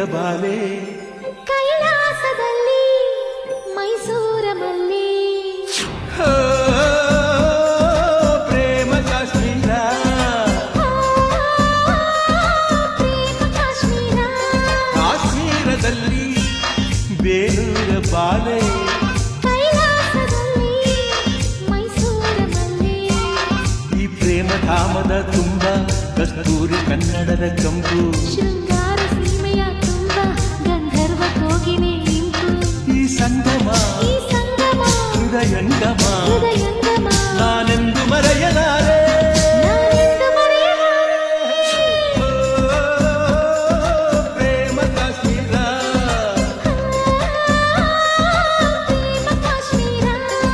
ಬಾಲೆ ಕೈಲಾಸದಲ್ಲಿ ಮೈಸೂರ ಮಲ್ಲಿ ಹೋ, ಪ್ರೇಮ ಕಾಶ್ಮೀರ ಪ್ರೇಮ ಕಾಶ್ಮೀರ ಕಾಶ್ಮೀರದಲ್ಲಿ ಬೇಲೂರ ಬಾಲೆ ಕೈಲಾಸದಲ್ಲಿ ಮೈಸೂರ ಮಲ್ಲಿ ಈ ಪ್ರೇಮ ಧಾಮದ ತುಂಬ ಕಸ್ತೂರಿ ಕನ್ನಡದ ಕಂಪು ಶೃಂಗಾರ ಸೀಮೆಯ ತುಂಬ ಗಂಧರ್ವ ಕೋಗಿಲೆ ಇಂಪು ಈ ಸಂಗಮ ಈ ಸಂಗಮ ಹೃದಯಂಗಮ ಹೃದಯಂಗಮ ನಾನೆಂದು ಮರೆಯಲಾರೆ ನಾನೆಂದು ಮರೆಯಲಾರೆ. ಓ, ಪ್ರೇಮ ಕಾಶ್ಮೀರ ಪ್ರೇಮ ಕಾಶ್ಮೀರ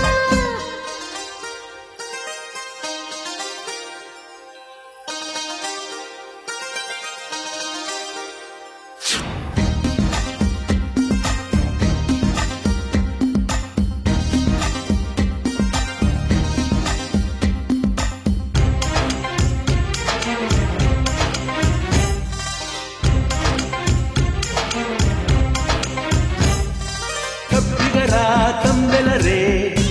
ಕಬ್ಬಿಗರ ಕಂಬೆಲರೆ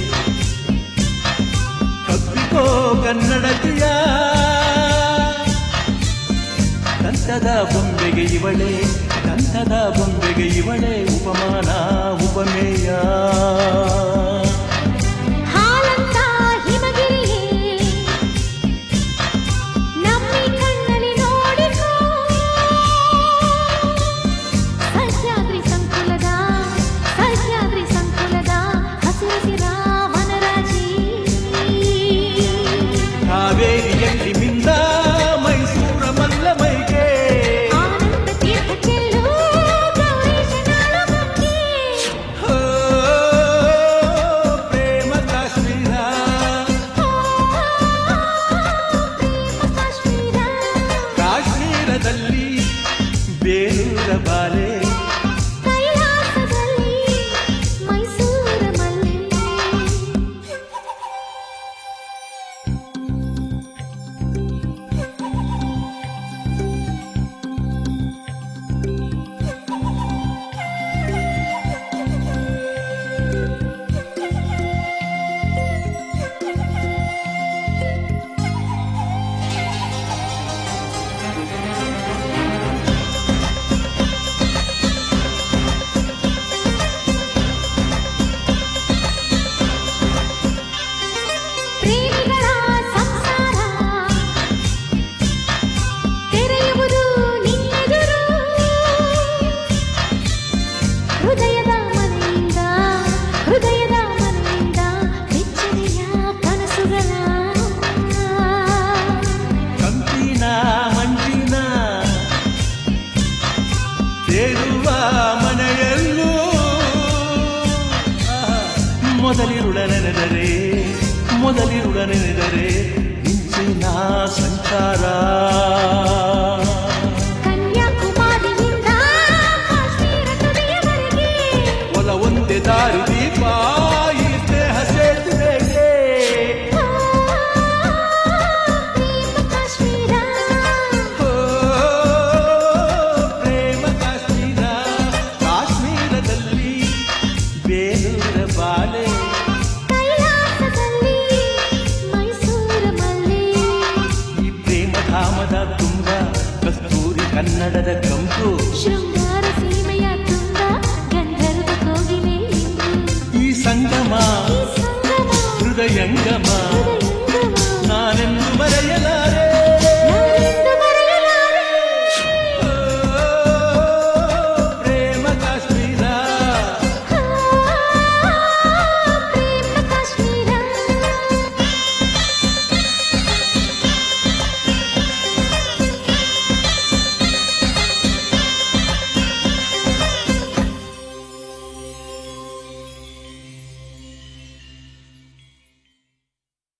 ಕಬ್ಬಿಕೋ ಕನ್ನಡತಿಯ ದಂತದ ಬೊಂಬೆಗೆ ಇವಳೆ ದಂತದ ಬೊಂಬೆಗೆ ಇವಳೆ ಉಪಮಾನ ಉಪಮೇಯ ಹಾಲಂತ ಹಿಮಗಿರಿಯೇ ನಮ್ಮಿ ಕಣ್ಣಲ್ಲಿ ನೋಡಿಕೋ ಸಹ್ಯಾದ್ರಿ ಸಂಕುಲದ ಸಹ್ಯಾದ್ರಿ ಸಂಕುಲದ ಹಸಿರಿಸಿರ ವನರಾಜಿ ಕಾವೇರಿಯಲ್ಲಿ ಮಿಂದ ಮೈಸೂರ ಮಲ್ಲಮೈಗೆ ಆನಂದ ತೀರ್ಥ ಚೆಲ್ಲು ಗೌರೀಶನಾಳ ಬಗ್ಗೆ ಹೋ, ಪ್ರೇಮ ಕಾಶ್ಮೀರ ಪ್ರೇಮ ಕಾಶ್ಮೀರ ಕಾಶ್ಮೀರದಲ್ಲಿ ಬೇಲೂರ ಬಾಲೆ ಕೈಲಾಸದಲ್ಲಿ ಮೈಸೂರ ಮಲ್ಲಿ ಪ್ರೇಮಿಗಳ ಸಂಸಾರ ತೆರೆಯುವುದು ನಿನ್ನೆದುರು ಹೃದಯದ ಮನೆಯಿಂದ ಹೃದಯದ ಮನೆಯಿಂದ ಬೆಚ್ಚನೆಯ ಕನಸುಗಳ ಕಂಪಿನ ಮಂಜಿನ ತೇರುವ ಮನೆಯಲ್ಲೂ ಆಹಾ, ಮೊದಲಿರುಳ ನೆನೆದರೆ ಮೊದಲಿರುಳ ನೆನೆದರೆ ಮಿಂಚಿನ ಸಂಚಾರ ಕನ್ಯಾಕುಮಾರಿಯಿಂದ ಕಾಶ್ಮೀರ ತುದಿಯವರೆಗೆ ಒಲ ಒಂದೇ ದಾರಿ ದೀಪ ಈ ಸ್ನೇಹ ಸೇತುವೆಗೆ ಪ್ರೇಮ ಕಾಶ್ಮೀರ ಓ, ಪ್ರೇಮ ಕಾಶ್ಮೀರ ಕಾಶ್ಮೀರದಲ್ಲಿ ಬೇಲೂರ ಬಾಲೆ ಕೈಲಾಸದಲ್ಲಿ ಮೈಸೂರ ಮಲ್ಲಿ ಈ ಪ್ರೇಮ ಧಾಮದ ತುಂಬ ಕಸ್ತೂರಿ ಕನ್ನಡದ ಕಂಪು ಶೃಂಗಾರ